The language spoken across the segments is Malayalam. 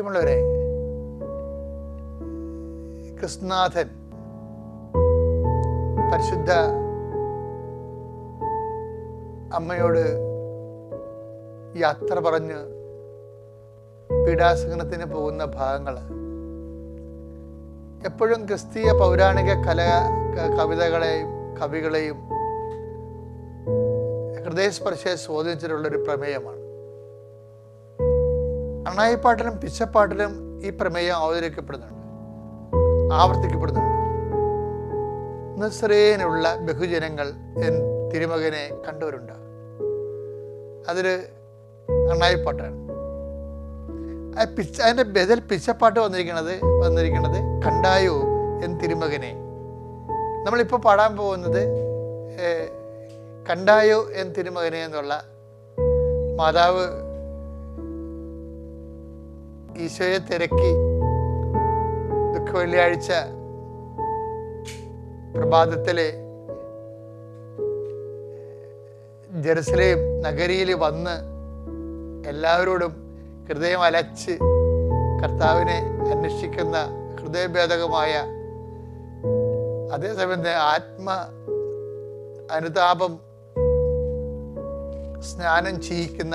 പ്രിയമുള്ളവരെ കൃഷ്ണനാഥൻ പരിശുദ്ധ അമ്മയോട് യാത്ര പറഞ്ഞ് പീഡാസഹനത്തിന് പോകുന്ന ഭാഗങ്ങൾ എപ്പോഴും ക്രിസ്തീയ പൗരാണിക കല ക- കവിതകളെയും കവികളെയും ഹൃദയസ്പർശയെ സ്വാധീനിച്ചിട്ടുള്ളൊരു പ്രമേയമാണ് അണ്ണായിപ്പാട്ടിലും പിച്ചപ്പാട്ടിലും ഈ പ്രമേയം അവതരിക്കപ്പെടുന്നുണ്ട് ആവർത്തിക്കപ്പെടുന്നുണ്ട് നിസ്രേനുള്ള ബഹുജനങ്ങൾ എൻ തിരുമകനെ കണ്ടവരുണ്ട് അതൊരു അണ്ണായിപ്പാട്ടാണ് ആ പിച്ച അതിൻ്റെ ബദൽ പിച്ചപ്പാട്ട് വന്നിരിക്കുന്നത് വന്നിരിക്കുന്നത് കണ്ടായോ എൻ തിരുമകനെ നമ്മളിപ്പോൾ പാടാൻ പോകുന്നത് ഏർ, കണ്ടായോ എൻ തിരുമകനെ എന്നുള്ള മാതാവ് ഈശോയെ തിരക്കി ദുഃഖ വെള്ളിയാഴ്ച പ്രഭാതത്തിലെ ജെറുസലേം നഗരിയിൽ വന്ന് എല്ലാവരോടും ഹൃദയം അലച്ച് കർത്താവിനെ അന്വേഷിക്കുന്ന ഹൃദയഭേദകമായ അതേസമയം തന്നെ ആത്മ അനുതാപം സ്നാനം ചെയ്യിക്കുന്ന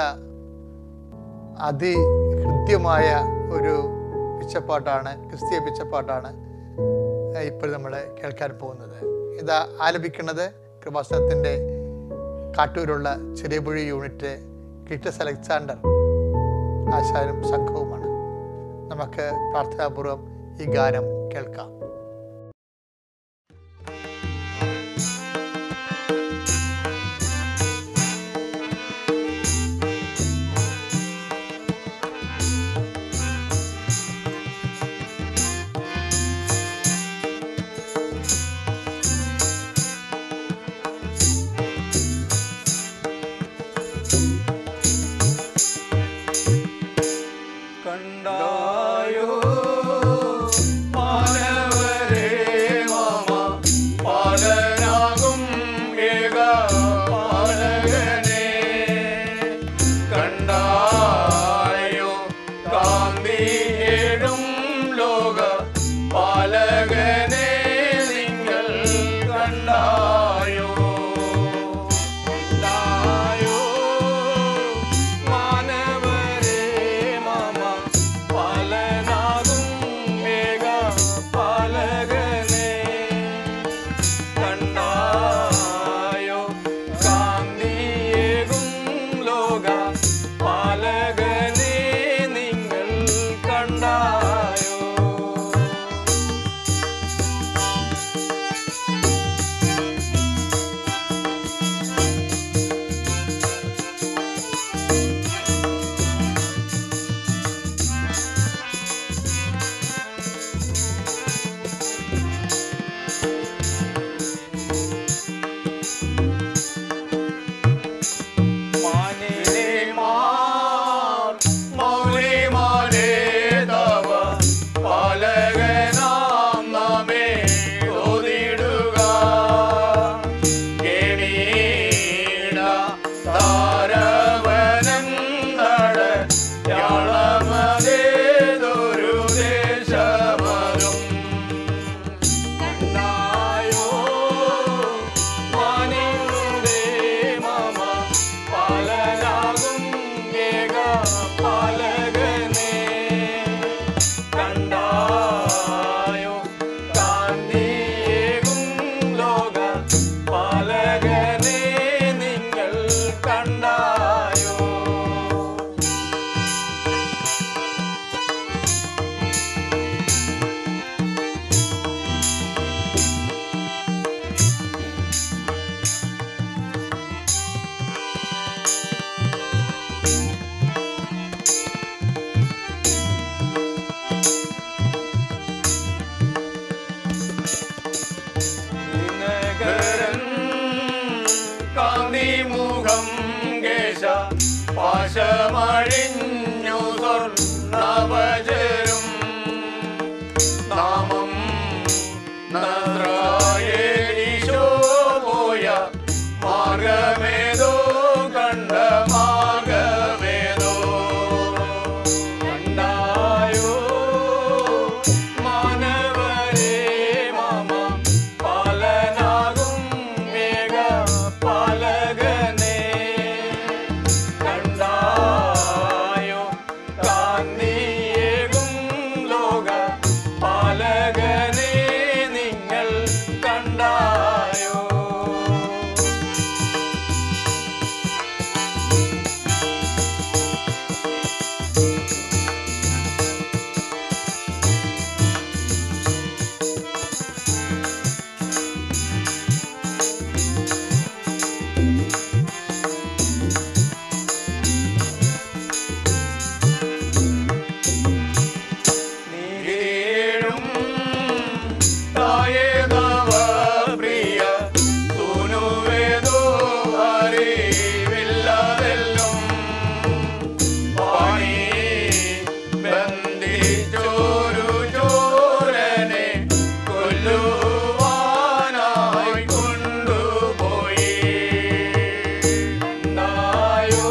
അതിഹൃദ്യമായ ഒരു പിച്ചപ്പാട്ടാണ് ക്രിസ്തീയ പിച്ചപ്പാട്ടാണ് ഇപ്പോൾ നമ്മൾ കേൾക്കാൻ പോകുന്നത് ഇത് ആലപിക്കുന്നത് കൃപാസനത്തിൻ്റെ കാട്ടൂരുള്ള ചെറിയപുഴി യൂണിറ്റ് ക്ലിറ്റസ് അലക്സാണ്ടർ ആശാനും സംഘവുമാണ് നമുക്ക് പ്രാർത്ഥനാപൂർവം ഈ ഗാനം കേൾക്കാം കണ്ടായോ മാനവരേ മാമ പാലനാകും ഏക പാലകനെ കണ്ടായോ കാന്തിയേടും ലോക പാലകനെ നിങ്ങൾ കണ്ടായോ കണ്ടായോ മാനവരേ മാമ പാലനാകും മേഘ പാലകനെ കണ്ടായോ കാന്തിയേകും ലോക പാലകനെ നിങ്ങൾ കണ്ടായോ മാനിനെ മാർ മൗലിമാരെ തവ പാലകനാം നാമേ ഓതിടുക കേണീട താരവനം നട യാളമതേതൊരു ദേശമതും കണ്ടായോ മാനിന്റെ മമ പാലനാകും ഏക പാലകനെ കണ്ടായോ കാന്തിയേകും ലോക പാലകനെ നിങ്ങൾ കണ്ടായോ നഗരൻ കാന്തിമുഖം കേശ പാശമഴിഞ്ഞു സ്വർണവചരും നാമം നസ്രായേലീശോ പോയ മാർഗമേതോ കണ്ട മാർഗമേതോ കണ്ടായോ നീരേഴും തായേതവ പ്രിയ സൂനുവേദോ അറിവില്ലതെല്ലും പാണി ബന്ധിച്ചോരു ചോരനെ കൊല്ലുവാനായി കൊണ്ടുപോയി നായോ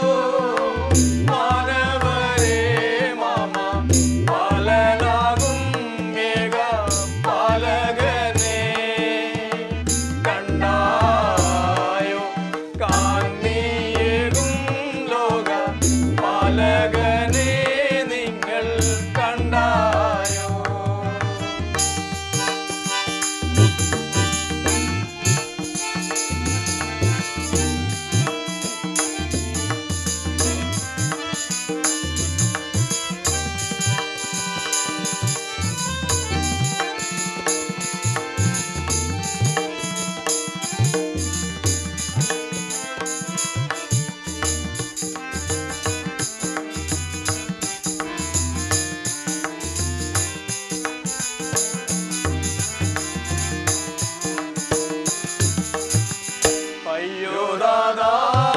മാനവരേ മാമ പാലനാകും മേഘ പാലകനെ കണ്ടായോ കാന്തിയേകും ലോക പാലകനെ നിങ്ങൾ കണ്ടായോ അയ്യോ ദാദാ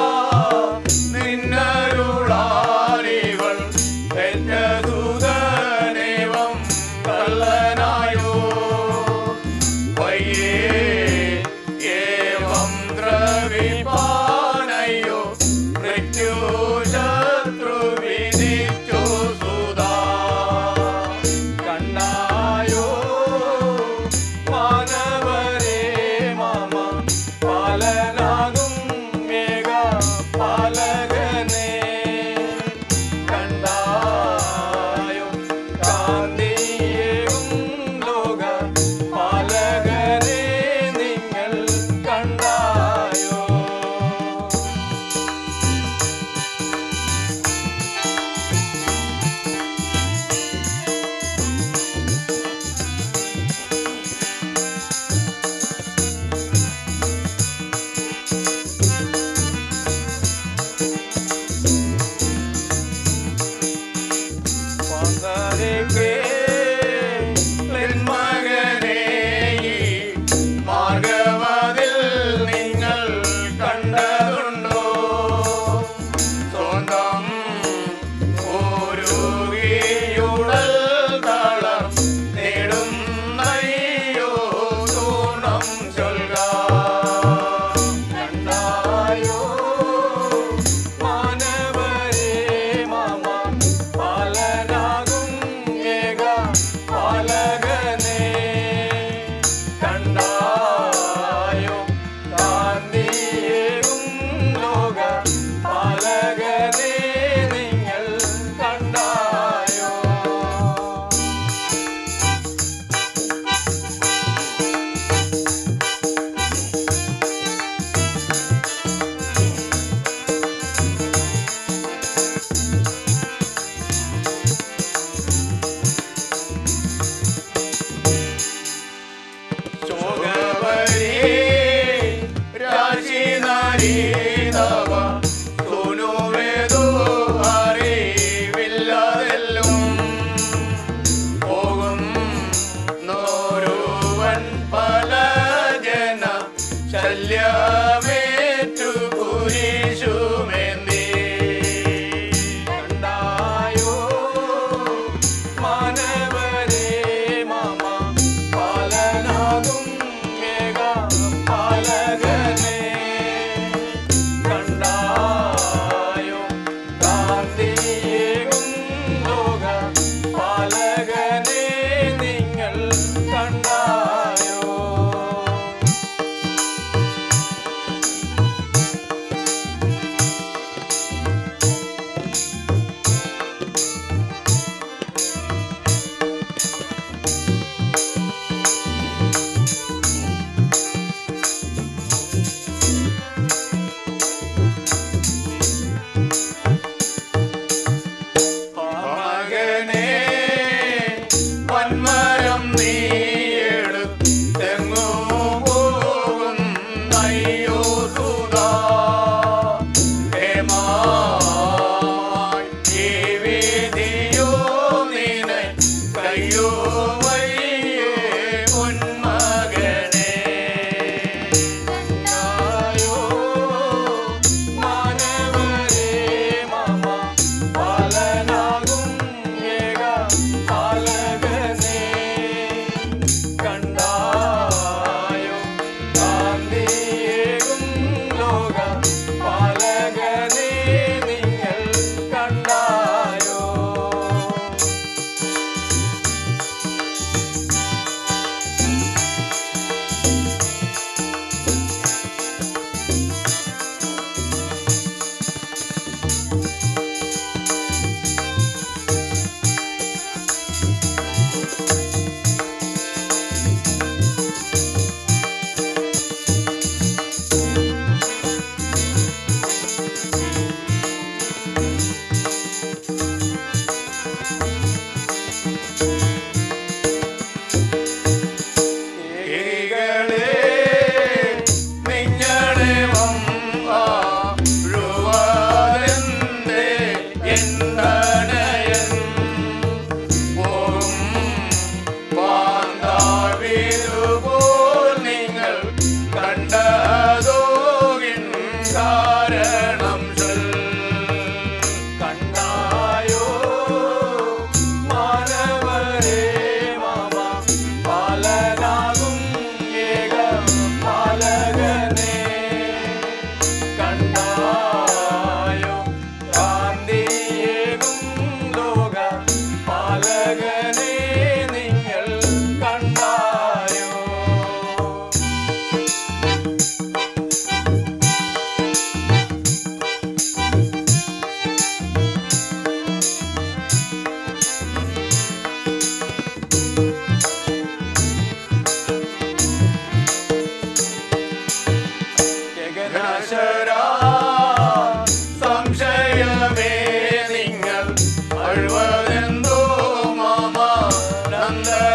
നിന്നരുളാലിവൾ ദൂതനേവം കള്ളനായോ വയ്യേ ഏവം ദ്രവിപ്പാനയ്യോ മൃത്യു ശത്രു വിധിച്ചു സുതാ കണ്ണായോ മാനവരേ മാമ പാലനാകും മേഘ പാലകനെ കണ്ടായോ കാന്തിയേകും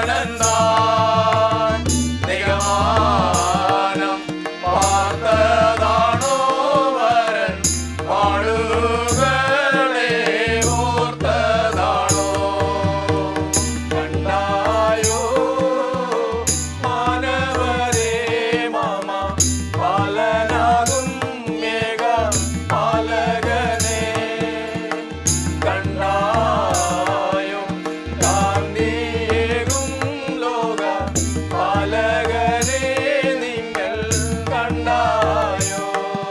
പ്രാണന്താൻ നിഗമാനം പാർത്തതാണോ വരൻ പാടുകളെ ഓർത്തതാണോ കണ്ടായോ മാനവരേ മാമ പാലനാകും മേഘ പാലകനെ കണ്ടായോ കാന്തിയേകും ലോക പാലകനെ നിങ്ങൾ കണ്ടായോ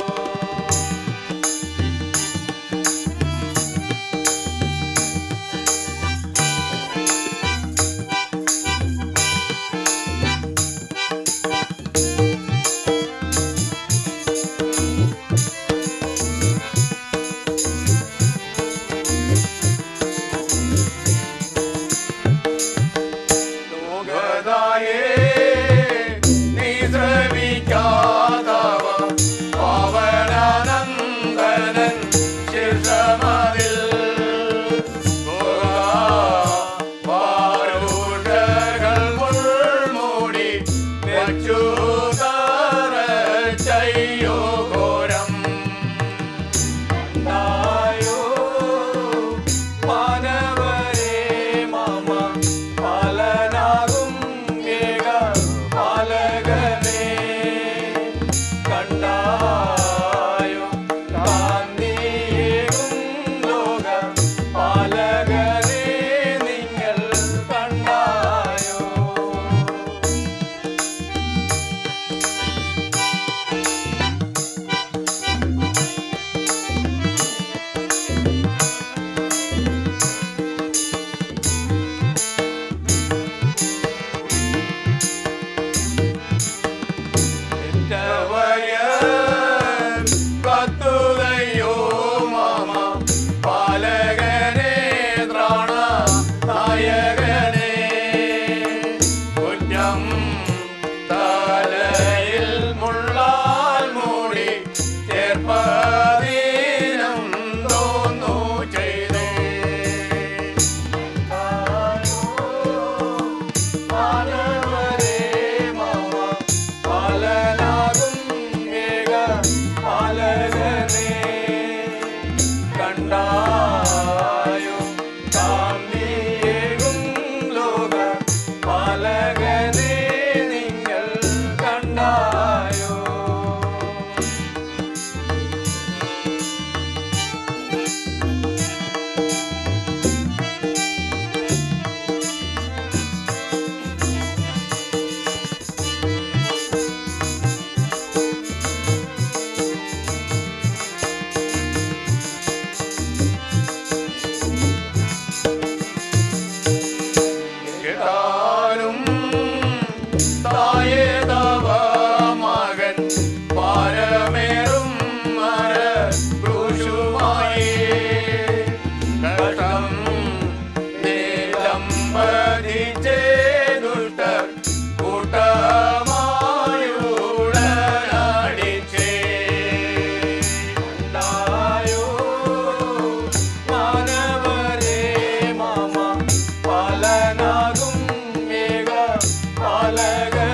ലോകതായേ നീ ശ്രമിക്കാതവ പാവനാനന്ദനൻ ശിർഷമതിൽ പാരൂഷകൾ മുൾമൂടി വെച്ചു ചെയ്യോ ഘോരം കണ്ടായോ മാനവരേ മാമ പാലനാകും ഏക പാലകനേ കണ്ടായോ കാന്തിയേകും ലോക പാലകനേ നിങ്ങൾ കണ്ടായോ നിറ്റവയൻ കത്തുകയോ മാമ പാലകനെ ത്രാണ നായകനെ കുറ്റം തലയിൽ മുള്ളാൽ മൂടി ചേർപ്പതീനം തോന്നു ചെയ്തേ മാനവരേ മാമ പാലനാകും ഏക പാലകനേ കണ്ടായോ കാന്തിയേകും ലോക പാലകനേ നിങ്ങൾ കണ്ടായോ കേട്ടാലും തായേ തവ മകൻ പാരമേറും മര ക്രൂശുമായി കഷ്ടം നീലം പതിച്ചേ ദുഷ്ടർ കൂട്ടമായുടനടിച്ചേ ഉണ്ടായോ മാനവരേ മാമ പാലനാകും മേഘ പാലകനേ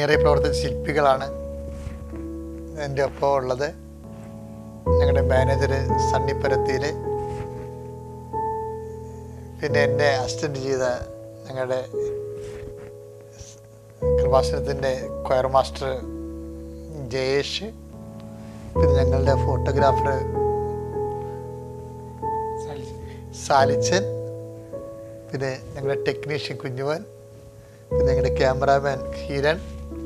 അണിയറയിൽ പ്രവർത്തിച്ച ശില്പികളാണ് എൻ്റെ ഒപ്പം ഉള്ളത് ഞങ്ങളുടെ മാനേജർ സണ്ണിപ്പരത്തിയിൽ പിന്നെ എന്നെ അസിസ്റ്റൻ്റ് ചെയ്ത ഞങ്ങളുടെ കൃപാസനത്തിൻ്റെ കൊയർ മാസ്റ്റർ ജയേഷ് പിന്നെ ഞങ്ങളുടെ ഫോട്ടോഗ്രാഫർ സാലിച്ചൻ പിന്നെ ഞങ്ങളുടെ ടെക്നീഷ്യൻ കുഞ്ഞുവൻ പിന്നെ ഞങ്ങളുടെ ക്യാമറാമാൻ ഹീരൻ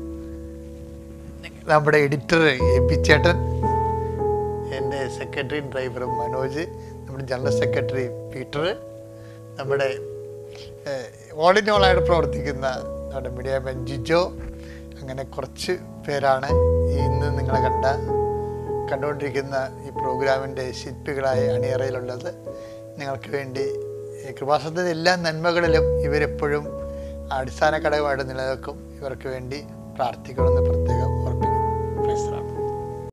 നമ്മുടെ എഡിറ്റർ എബിച്ചേട്ടൻ എൻ്റെ സെക്രട്ടറി ഡ്രൈവർ മനോജ് നമ്മുടെ ജനറൽ സെക്രട്ടറി പീറ്റർ നമ്മുടെ ഓൾ ഇൻ ഓൾ ആയിട്ട് പ്രവർത്തിക്കുന്ന നമ്മുടെ മീഡിയാമാൻ ജിജോ അങ്ങനെ കുറച്ച് പേരാണ് ഈ ഇന്ന് നിങ്ങളെ കണ്ട കണ്ടുകൊണ്ടിരിക്കുന്ന ഈ പ്രോഗ്രാമിൻ്റെ ശില്പികളായ അണിയറയിലുള്ളത് നിങ്ങൾക്ക് വേണ്ടി ഈ കൃപാസനത്തിൻ്റെ എല്ലാ നന്മകളിലും ഇവരെപ്പോഴും അടിസ്ഥാന ഘടകമായിട്ട് നിലനിൽക്കും ഇവർക്ക് വേണ്ടി പ്രാർത്ഥിക്കണമെന്ന് പ്രത്യേകം